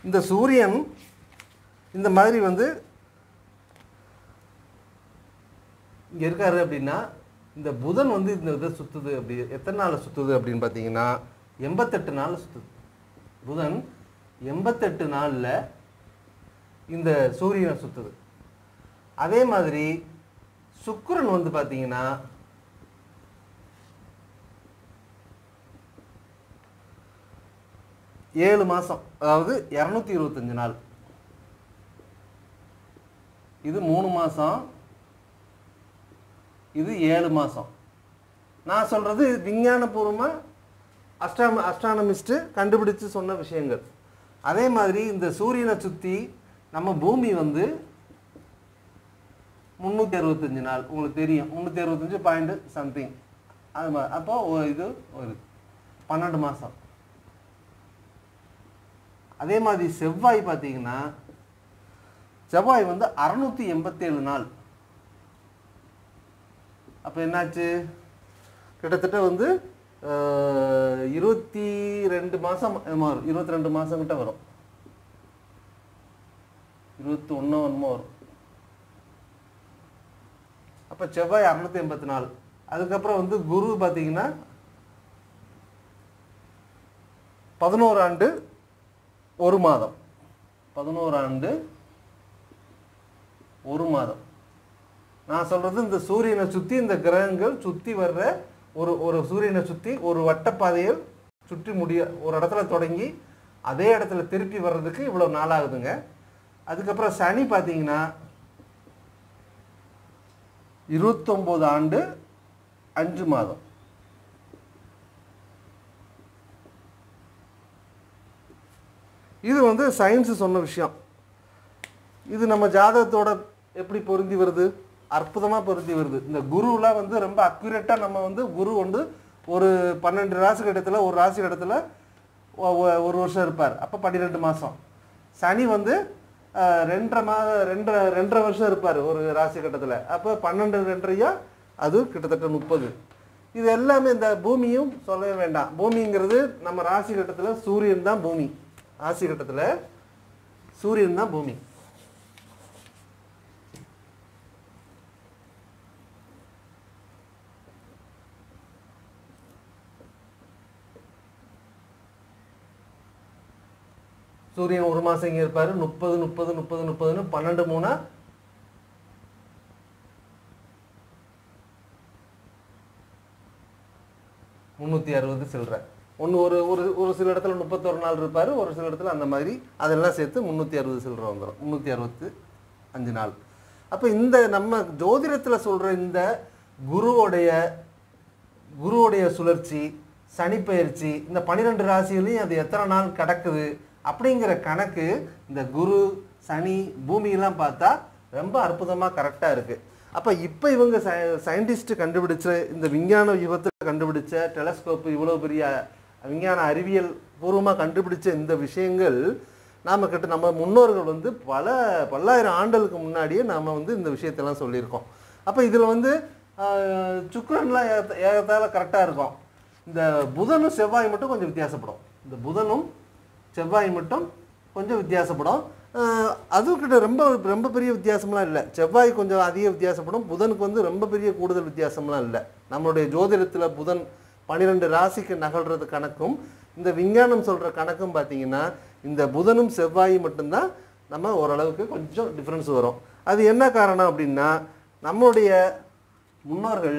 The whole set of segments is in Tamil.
இந்த சூரியன் இந்த மாதிரி வந்து இங்கே இருக்காரு அப்படின்னா இந்த புதன் வந்து இந்த இதை சுற்றுது அப்படி எத்தனை நாளில் சுற்றுது அப்படின்னு பார்த்தீங்கன்னா எண்பத்தெட்டு நாளில் சுற்றுது புதன் எண்பத்தெட்டு நாளில் இந்த சூரியனை சுற்றுது அதே மாதிரி சுக்கிரன் வந்து பார்த்தீங்கன்னா ஏழு மாதம் அதாவது இரநூத்தி இருபத்தஞ்சு நாள் இது மூணு மாதம் இது ஏழு மாதம் நான் சொல்கிறது விஞ்ஞானபூர்வமாக அஸ்ட்ராம அஸ்ட்ரானமிஸ்ட்டு கண்டுபிடிச்சு சொன்ன விஷயங்கள் அதே மாதிரி இந்த சூரியனை சுற்றி நம்ம பூமி வந்து முந்நூற்றி அறுபத்தஞ்சு நாள் உங்களுக்கு தெரியும் முந்நூற்றி அறுபத்தஞ்சு பாயிண்ட் சம்திங் அது மாதிரி அப்போ ஒரு இது ஒரு பன்னெண்டு மாதம் அதே மாதிரி செவ்வாய் பார்த்தீங்கன்னா செவ்வாய் வந்து அறநூற்றி எண்பத்தேழு நாள் அப்போ என்னாச்சு கிட்டத்தட்ட வந்து அஹ், இருபத்தி ரெண்டு மாதம் வரும் இருபத்தி ரெண்டு மாதம் கிட்ட வரும் இருபத்தி ஒன்று ஒன்றுமோ வரும் அப்போ செவ்வாய் அறுநூத்தி எண்பத்தி நாலு அதுக்கப்புறம் வந்து குரு பார்த்தீங்கன்னா பதினோரு ஆண்டு ஒரு மாதம் பதினோரு ஆண்டு ஒரு மாதம் நான் சொல்றது இந்த சூரியனை சுற்றி இந்த கிரகங்கள் சுற்றி வர்ற ஒரு ஒரு சூரியனை சுற்றி ஒரு வட்டப்பாதையில் சுற்றி முடிய ஒரு இடத்துல தொடங்கி அதே இடத்துல திருப்பி வர்றதுக்கு இவ்வளோ நாளாகுதுங்க அதுக்கப்புறம் சனி பார்த்தீங்கன்னா இருபத்தொம்போது ஆண்டு அஞ்சு மாதம் இது வந்து சயின்ஸு சொன்ன விஷயம் இது நம்ம ஜாதகத்தோட எப்படி பொருந்தி வருது அற்புதமாக பொருந்தி வருது இந்த குருலாம் வந்து ரொம்ப அக்யூரேட்டாக நம்ம வந்து குரு வந்து ஒரு பன்னெண்டு ராசி இடத்துல ஒரு ராசி இடத்துல ஒ- ஒ- ஒரு வருஷம் இருப்பார் அப்போ பன்னிரெண்டு மாதம் சனி வந்து அஹ், ரெண்டரை மாத ரெண்டரை ரெண்டரை வருஷம் இருப்பார் ஒரு ராசி கட்டத்தில் அப்போ பன்னெண்டு ரெண்டரையா அது கிட்டத்தட்ட முப்பது இது எல்லாமே இந்த பூமியும் சொல்லவே வேண்டாம் பூமிங்கிறது நம்ம ராசி கட்டத்தில் சூரியன் தான் பூமி ராசி கட்டத்தில் சூரியன் தான் பூமி சூரியன் ஒரு மாதம் இங்கே இருப்பார் முப்பது முப்பது முப்பது முப்பதுன்னு பன்னெண்டு மூணா முந்நூற்றி அறுபது சில்லற ஒன்று ஒரு ஒரு ஒரு சில இடத்துல முப்பத்தொரு நாள் இருப்பார் ஒரு சில இடத்துல அந்த மாதிரி அதெல்லாம் சேர்த்து முந்நூற்றி அறுபது சில்லற வந்துடும் முந்நூற்றி அறுபத்து அஞ்சு நாள் அப்போ இந்த நம்ம ஜோதிடத்தில் சொல்கிற இந்த குருவோடைய குருவுடைய சுழற்சி சனிப்பெயர்ச்சி இந்த பன்னிரெண்டு ராசிகளையும் அது எத்தனை நாள் கிடக்குது அப்படிங்கிற கணக்கு இந்த குரு சனி பூமியெல்லாம் பார்த்தா ரொம்ப அற்புதமாக கரெக்டாக இருக்குது அப்போ இப்போ இவங்க சயின்டிஸ்ட் கண்டுபிடிச்ச இந்த விஞ்ஞான யுகத்தில் கண்டுபிடிச்ச டெலஸ்கோப் இவ்வளோ பெரிய விஞ்ஞான அறிவியல் பூர்வமாக கண்டுபிடிச்ச இந்த விஷயங்கள் நாம கிட்ட நம்ம முன்னோர்கள் வந்து பல பல்லாயிரம் ஆண்டுகளுக்கு முன்னாடியே நாம் வந்து இந்த விஷயத்தெல்லாம் சொல்லியிருக்கோம் அப்போ இதில் வந்து ஆஹ், சுக்கிரன்லாம் ஏத்த- ஏறத்தாழ கரெக்டாக இருக்கும் இந்த புதனும் செவ்வாய் மட்டும் கொஞ்சம் வித்தியாசப்படும் இந்த புதனும் செவ்வாய் மட்டும் கொஞ்சம் வித்தியாசப்படும் ஆஹ், அதுவும் கிட்ட ரொம்ப ரொம்ப பெரிய வித்தியாசம்லாம் இல்லை செவ்வாய் கொஞ்சம் அதிக வித்தியாசப்படும் புதனுக்கு வந்து ரொம்ப பெரிய கூடுதல் வித்தியாசம்லாம் இல்லை நம்மளுடைய ஜோதிடத்தில் புதன் பன்னிரெண்டு ராசிக்கு நகல்றது கணக்கும் இந்த விஞ்ஞானம் சொல்கிற கணக்கும் பார்த்தீங்கன்னா இந்த புதனும் செவ்வாயும் மட்டும்தான் நம்ம ஓரளவுக்கு கொஞ்சம் டிஃப்ரென்ஸ் வரும் அது என்ன காரணம் அப்படின்னா நம்மளுடைய முன்னோர்கள்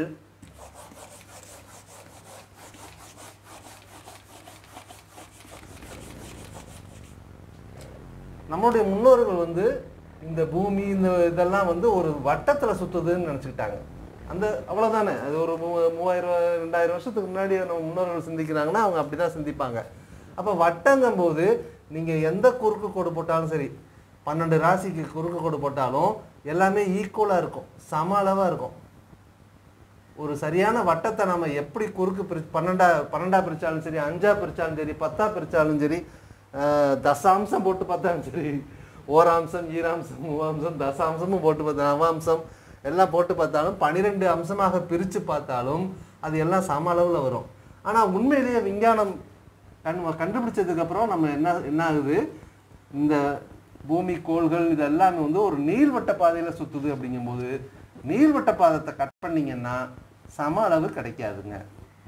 நம்மளுடைய முன்னோர்கள் வந்து இந்த பூமி இந்த இதெல்லாம் வந்து ஒரு வட்டத்தில் சுற்றுதுன்னு நினச்சிக்கிட்டாங்க அந்த அவ்வளோதானே அது ஒரு மூ மூவாயிரம் ரெண்டாயிரம் வருஷத்துக்கு முன்னாடி நம்ம முன்னோர்கள் சிந்திக்கிறாங்கன்னா அவங்க அப்படி தான் சிந்திப்பாங்க அப்போ வட்டங்கும் போது நீங்கள் எந்த குறுக்கு கோடு போட்டாலும் சரி பன்னெண்டு ராசிக்கு குறுக்கு கோடு போட்டாலும் எல்லாமே ஈக்குவலாக இருக்கும் சம அளவாக இருக்கும் ஒரு சரியான வட்டத்தை நம்ம எப்படி குறுக்கு பிரி பன்னெண்டா பன்னெண்டா பிரிச்சாலும் சரி அஞ்சா பிரிச்சாலும் சரி பத்தா பிரிச்சாலும் சரி அஹ், தசாம்சம் போட்டு பார்த்தாலும் சரி ஓராம்சம் ஈராம்சம் மூவாம்சம் தசாம்சமும் போட்டு பார்த்தா நவாம்சம் எல்லாம் போட்டு பார்த்தாலும் பன்னிரெண்டு அம்சமாக பிரித்து பார்த்தாலும் அது எல்லாம் சம அளவில் வரும் ஆனால் உண்மையிலேயே விஞ்ஞானம் கண் கண்டுபிடிச்சதுக்கப்புறம் நம்ம என்ன என்ன ஆகுது இந்த பூமி கோள்கள் இது எல்லாமே வந்து ஒரு நீள்வட்ட பாதையில் சுற்றுது அப்படிங்கும்போது நீள்வட்ட பாதத்தை கட் பண்ணீங்கன்னா சம அளவு கிடைக்காதுங்க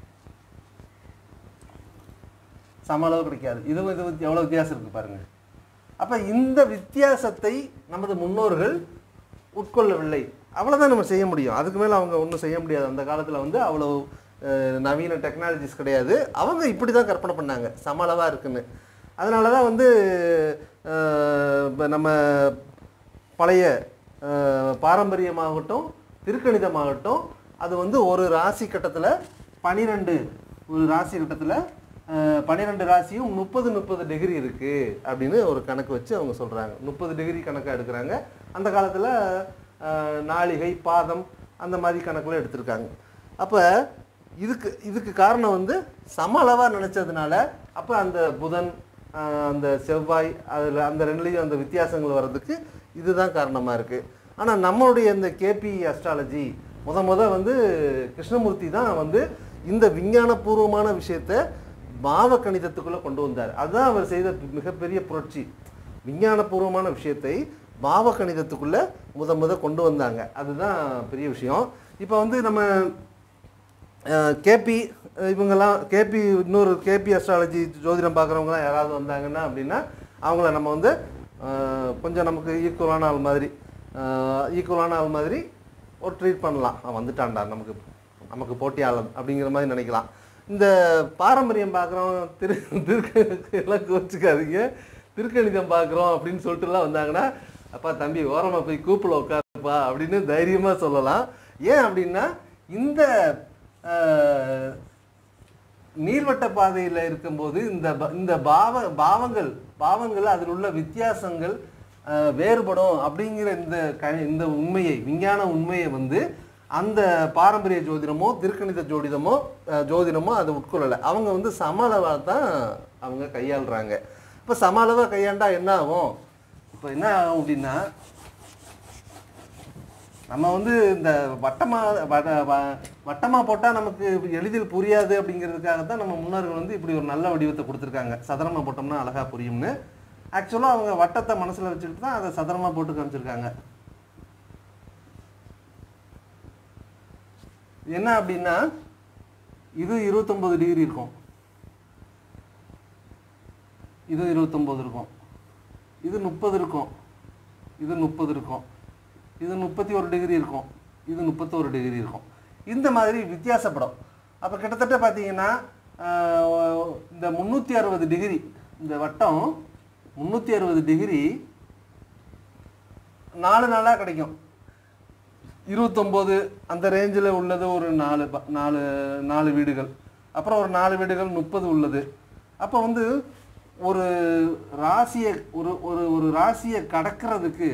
சம அளவு கிடைக்காது இது இது வந்து எவ்வளோ வித்தியாசம் இருக்குது பாருங்க அப்போ இந்த வித்தியாசத்தை நமது முன்னோர்கள் உட்கொள்ளவில்லை அவ்வளோதான் நம்ம செய்ய முடியும் அதுக்கு மேலே அவங்க ஒன்றும் செய்ய முடியாது அந்த காலத்தில் வந்து அவ்வளோ அஹ், நவீன டெக்னாலஜிஸ் கிடையாது அவங்க இப்படி தான் கற்பனை பண்ணாங்க சம அளவாக இருக்குன்னு அதனால தான் வந்து அஹ், இப்ப நம்ம பழைய அஹ், பாரம்பரியமாகட்டும் திருக்கணிதமாகட்டும் அது வந்து ஒரு ராசி கட்டத்தில் பனிரெண்டு ஒரு ராசி கட்டத்தில் பன்னிரெண்டு ராசியும் முப்பது முப்பது டிகிரி இருக்குது அப்படின்னு ஒரு கணக்கு வச்சு அவங்க சொல்கிறாங்க முப்பது டிகிரி கணக்காக எடுக்கிறாங்க அந்த காலத்தில் நாளிகை பாதம் அந்த மாதிரி கணக்கில் எடுத்திருக்காங்க அப்போ இதுக்கு இதுக்கு காரணம் வந்து சம அளவாக நினச்சதுனால அப்போ அந்த புதன் ஆஹ், அந்த செவ்வாய் அதில் அந்த ரெண்டுலேயும் அந்த வித்தியாசங்கள் வர்றதுக்கு இதுதான் காரணமாக இருக்குது ஆனால் நம்மளுடைய இந்த கேபி அஸ்ட்ராலஜி முத முத வந்து கிருஷ்ணமூர்த்தி தான் வந்து இந்த விஞ்ஞானபூர்வமான விஷயத்த பாவ கணிதத்துக்குள்ளே கொண்டு வந்தார் அதுதான் அவர் செய்த மிகப்பெரிய புரட்சி விஞ்ஞானபூர்வமான விஷயத்தை பாவ கணிதத்துக்குள்ளே முத முத கொண்டு வந்தாங்க அதுதான் பெரிய விஷயம் இப்போ வந்து நம்ம கேபி இவங்கெல்லாம் கேபி இன்னொரு கேபி அஸ்ட்ராலஜி ஜோதிடம் பார்க்குறவங்களாம் யாராவது வந்தாங்கன்னா அப்படின்னா அவங்கள நம்ம வந்து அஹ், கொஞ்சம் நமக்கு ஈக்குவலான ஆள் மாதிரி ஈக்குவலான ஆள் மாதிரி ஒரு ட்ரீட் பண்ணலாம் அவன் வந்துட்டான்டா நமக்கு நமக்கு போட்டியாளன் அப்படிங்கிற மாதிரி நினைக்கலாம் இந்த பாரம்பரியம் பார்க்குறோம் திரு திருக்கு எல்லாம் கோச்சிக்காதீங்க திருக்கணிதம் பார்க்குறோம் அப்படின்னு சொல்லிட்டுலாம் வந்தாங்கன்னா அப்பா தம்பி ஓரமாக போய் கூப்பில் உட்காருப்பா அப்படின்னு தைரியமாக சொல்லலாம் ஏன் அப்படின்னா இந்த அஹ், நீள்வட்ட பாதையில் இருக்கும்போது இந்த ப- இந்த பாவ பாவங்கள் பாவங்கள் அதில் உள்ள வித்தியாசங்கள் அஹ், வேறுபடும் அப்படிங்கிற இந்த க இந்த உண்மையை விஞ்ஞான உண்மையை வந்து அந்த பாரம்பரிய ஜோதிடமோ திருக்கணித ஜோதிடமோ அஹ், ஜோதிடமோ அதை உட்கொள்ளலை அவங்க வந்து சம அளவாக தான் அவங்க கையாளுறாங்க இப்போ சம அளவாக கையாண்டா என்ன ஆகும் இப்போ என்ன ஆகும் அப்படின்னா நம்ம வந்து இந்த வட்டமா வட- வ- வட்டமா போட்டால் நமக்கு எளிதில் புரியாது அப்படிங்கிறதுக்காக தான் நம்ம முன்னோர்கள் வந்து இப்படி ஒரு நல்ல வடிவத்தை கொடுத்துருக்காங்க சதுரமா போட்டோம்னா அழகா புரியும்னு ஆக்சுவலாக அவங்க வட்டத்தை மனசுல வச்சுக்கிட்டு தான் அதை சதுரமா போட்டு காமிச்சிருக்காங்க என்ன அப்படின்னா இது இருபத்தொன்பது டிகிரி இருக்கும் இது இருபத்தொம்போது இருக்கும் இது முப்பது இருக்கும் இது முப்பது இருக்கும் இது முப்பத்தி ஒரு டிகிரி இருக்கும் இது முப்பத்தோரு டிகிரி இருக்கும் இந்த மாதிரி வித்தியாசப்படும் அப்போ கிட்டத்தட்ட பார்த்தீங்கன்னா ஆஹ், இந்த முந்நூற்றி அறுபது டிகிரி இந்த வட்டம் முந்நூற்றி அறுபது டிகிரி நாலு நாளாக கிடைக்கும் இருபத்தொம்போது அந்த ரேஞ்சில் உள்ளது ஒரு நாலு ப- நாலு நாலு வீடுகள் அப்புறம் ஒரு நாலு வீடுகள் முப்பது உள்ளது அப்போ வந்து ஒரு ராசியை ஒரு ஒரு ஒரு ராசியை கடக்கிறதுக்கு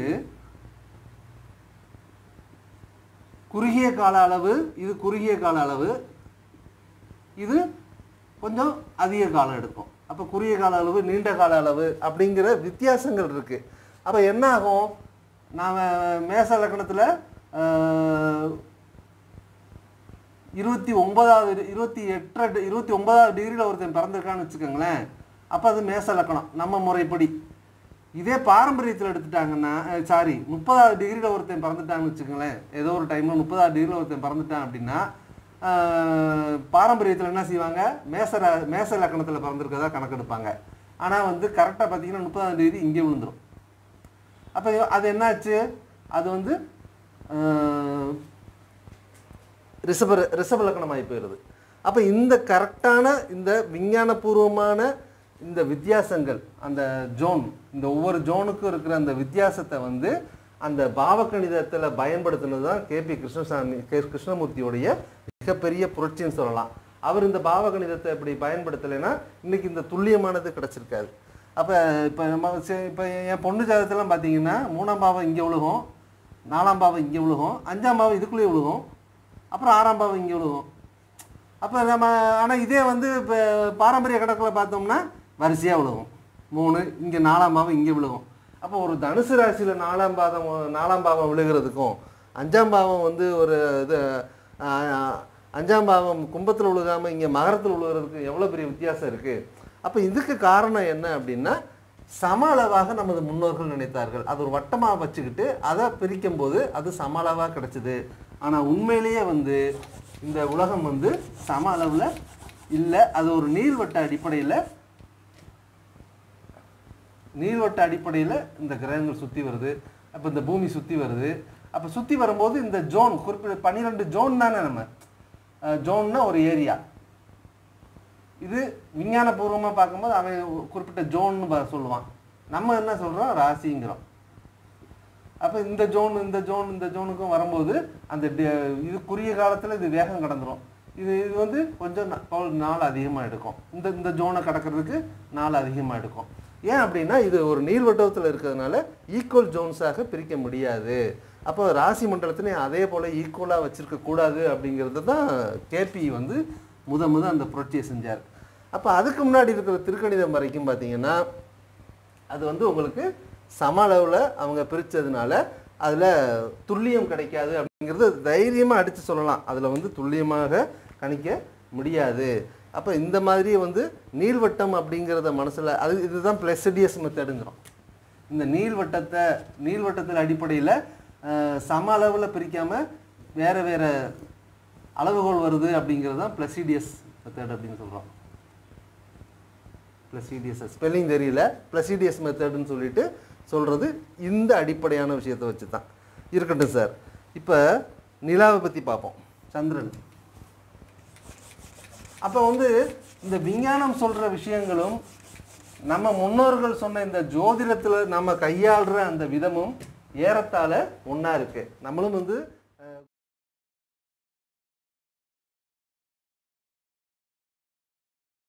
குறுகிய கால அளவு இது குறுகிய கால அளவு இது கொஞ்சம் அதிக காலம் எடுக்கும் அப்போ குறுகிய கால அளவு நீண்ட கால அளவு அப்படிங்கிற வித்தியாசங்கள் இருக்கு அப்போ என்ன ஆகும் நாம் மேச லக்கணத்தில் இருபத்தி ஒன்பதாவது இருபத்தி எட்டு இருபத்தி ஒன்பதாவது டிகிரியில் ஒருத்தன் பிறந்திருக்கான்னு வச்சுக்கோங்களேன் அப்போ அது மேச லக்கணம் நம்ம முறைப்படி இதே பாரம்பரியத்தில் எடுத்துட்டாங்கன்னா சாரி முப்பதாவது டிகிரியில் ஒருத்தன் பிறந்துட்டான்னு வச்சுக்கோங்களேன் ஏதோ ஒரு டைமில் முப்பதாவது டிகிரியில் ஒருத்தன் பிறந்துட்டான் அப்படின்னா பாரம்பரியத்தில் என்ன செய்வாங்க மேச ர- மேச லக்கணத்தில் பிறந்திருக்கதா கணக்கெடுப்பாங்க ஆனால் வந்து கரெக்டாக பார்த்தீங்கன்னா முப்பதாம் டிகிரி இங்கே விழுந்துரும் அப்போ அது என்னாச்சு அது வந்து ஆஹ், ரிஷப ரிஷப லக்கணமாகி போயிடுது அப்போ இந்த கரெக்டான இந்த விஞ்ஞானபூர்வமான இந்த வித்தியாசங்கள் அந்த ஜோன் இந்த ஒவ்வொரு ஜோனுக்கும் இருக்கிற அந்த வித்தியாசத்தை வந்து அந்த பாவகணிதத்தில் பயன்படுத்தினது தான் கேபி கிருஷ்ணசாமி கே கிருஷ்ணமூர்த்தியோடைய மிகப்பெரிய புரட்சின்னு சொல்லலாம் அவர் இந்த பாவகணிதத்தை இப்படி பயன்படுத்தலைன்னா இன்னைக்கு இந்த துல்லியமானது கிடச்சிருக்காது அப்போ இப்போ நம்ம இப்போ என் பொண்ணு ஜாதகத்தெல்லாம் பார்த்தீங்கன்னா மூணாம் பாவம் இங்கே விழுகும் நாலாம் பாவம் இங்கே விழுகும் அஞ்சாம் பாவம் இதுக்குள்ளேயே விழுகும் அப்புறம் ஆறாம் பாவம் இங்கே விழுகும் அப்போ நம்ம ஆனால் இதே வந்து இப்போ பாரம்பரிய கணக்கில் பார்த்தோம்னா வரிசையாக விழுகும் மூணு இங்கே நாலாம் பாவம் இங்கே விழுகும் அப்போ ஒரு தனுசு ராசியில் நாலாம் பாதம் நாலாம் பாவம் விழுகிறதுக்கும் அஞ்சாம் பாவம் வந்து ஒரு இது ஆஹ், அஞ்சாம் பாவம் கும்பத்தில் விழுகாமல் இங்கே மகரத்தில் விழுகிறதுக்கு எவ்வளோ பெரிய வித்தியாசம் இருக்குது அப்போ இதுக்கு காரணம் என்ன அப்படின்னா சம அளவாக நமது முன்னோர்கள் நினைத்தார்கள் அது ஒரு வட்டமாக வச்சுக்கிட்டு அதை பிரிக்கும் போது அது சம அளவாக கிடைச்சது ஆனால் உண்மையிலேயே வந்து இந்த உலகம் வந்து சம அளவில் இல்லை அது ஒரு நீள்வட்ட அடிப்படையில் நீள்வட்ட அடிப்படையில் இந்த கிரகங்கள் சுற்றி வருது அப்போ இந்த பூமி சுற்றி வருது அப்போ சுற்றி வரும்போது இந்த ஜோன் குறிப்பிட்ட பன்னிரெண்டு ஜோன் தானே நம்ம அஹ், ஜோன்னா ஒரு ஏரியா இது விஞ்ஞானபூர்வமாக பார்க்கும்போது அவன் ஒரு குறிப்பிட்ட ஜோன்னு ப- சொல்லுவான் நம்ம என்ன சொல்கிறோம் ராசிங்கிறோம் அப்போ இந்த ஜோன் இந்த ஜோன் இந்த ஜோனுக்கும் வரும்போது அந்த டி- இது குறுகிய காலத்தில் இது வேகம் கடந்துரும் இது இது வந்து கொஞ்சம் நா- பவுல் நாள் அதிகமாக எடுக்கும் இந்த இந்த ஜோனை கடக்கிறதுக்கு நாள் அதிகமாக எடுக்கும் ஏன் அப்படின்னா இது ஒரு நீள்வட்டத்தில் இருக்கிறதுனால ஈக்குவல் ஜோன்ஸாக பிரிக்க முடியாது அப்போ ராசி மண்டலத்திலையும் அதே போல் ஈக்குவலாக வச்சிருக்க கூடாது அப்படிங்கிறது தான் கேபி வந்து முத முத அந்த புரட்சியை செஞ்சார் அப்போ அதுக்கு முன்னாடி இருக்கிற திருக்கணிதம் வரைக்கும் பார்த்தீங்கன்னா அது வந்து உங்களுக்கு சம அளவில் அவங்க பிரித்ததுனால அதில் துல்லியம் கிடைக்காது அப்படிங்கிறது தைரியமாக அடித்து சொல்லலாம் அதில் வந்து துல்லியமாக கணிக்க முடியாது அப்போ இந்த மாதிரி வந்து நீள்வட்டம் அப்படிங்கிறத மனசில் அது இதுதான் பிளெசடியஸ் மெத்தடுங்கிறோம் இந்த நீள்வட்டத்தை நீள்வட்டத்தில் அடிப்படையில் சம அளவில் பிரிக்காமல் வேறு வேறு அளவுகோல் வருது அப்படிங்கிறது தான் பிளசிடியஸ் மெத்தட் அப்படின்னு சொல்கிறோம் பிளசிடியஸ் ஸ்பெல்லிங் தெரியல பிளசிடியஸ் மெத்தட்னு சொல்லிட்டு சொல்கிறது இந்த அடிப்படையான விஷயத்தை வச்சு தான் இருக்கட்டும் சார் இப்போ நிலாவை பற்றி பார்ப்போம் சந்திரன் அப்போ வந்து இந்த விஞ்ஞானம் சொல்கிற விஷயங்களும் நம்ம முன்னோர்கள் சொன்ன இந்த ஜோதிடத்தில் நம்ம கையாளுற அந்த விதமும் ஏறத்தாழ ஒன்றா இருக்குது நம்மளும் வந்து